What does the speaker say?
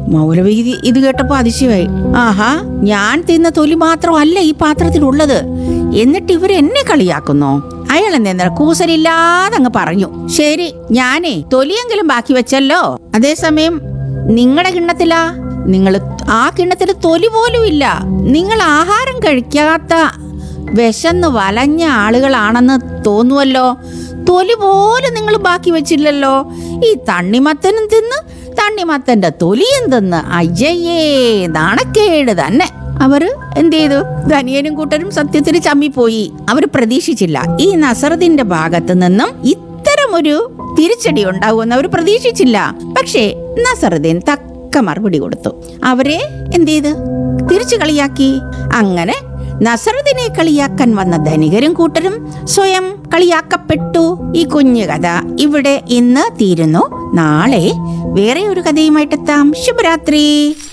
മൗലവി ഇത് ഇത് കേട്ടപ്പോ അതിശയമായി ആഹാ ഞാൻ തിന്ന തൊലി മാത്രമല്ല ഈ പാത്രത്തിലുള്ളത് എന്നിട്ട് ഇവർ എന്നെ കളിയാക്കുന്നോ അയാൾ എന്താ കൂസലില്ലാതെ അങ്ങ് പറഞ്ഞു ശരി ഞാനേ തൊലിയെങ്കിലും ബാക്കി വെച്ചല്ലോ അതേസമയം നിങ്ങളുടെ കിണ്ണത്തിലാ നിങ്ങൾ ആ കിണ്ണത്തിൽ തൊലി പോലും ഇല്ല നിങ്ങൾ ആഹാരം കഴിക്കാത്ത വിശന്ന് വലഞ്ഞ ആളുകളാണെന്ന് തോന്നുവല്ലോ തൊലി പോലും നിങ്ങൾ ബാക്കി വെച്ചില്ലല്ലോ ഈ തണ്ണിമത്തനും തിന്ന് തണ്ണിമത്തന്റെ തൊലിയും തിന്ന് അയ്യയ്യേ നാണക്കേട് തന്നെ അവര് എന്ത് ചെയ്തു ധനിയനും കൂട്ടരും സത്യത്തിൽ ചമ്മിപ്പോയി അവർ പ്രതീക്ഷിച്ചില്ല ഈ നസറദിന്റെ ഭാഗത്ത് നിന്നും ഇത്തരമൊരു തിരിച്ചടി ഉണ്ടാകുമെന്ന് അവർ പ്രതീക്ഷിച്ചില്ല പക്ഷേ നസറുദ്ദീൻ തക്ക മറുപടി കൊടുത്തു അവരെ എന്ത് ചെയ്ത് തിരിച്ചു കളിയാക്കി അങ്ങനെ നസറുദ്ദീനെ കളിയാക്കാൻ വന്ന ധനികരും കൂട്ടരും സ്വയം കളിയാക്കപ്പെട്ടു ഈ കുഞ്ഞു കഥ ഇവിടെ ഇന്ന് തീരുന്നു നാളെ വേറെ ഒരു കഥയുമായിട്ടെത്താം ശുഭരാത്രി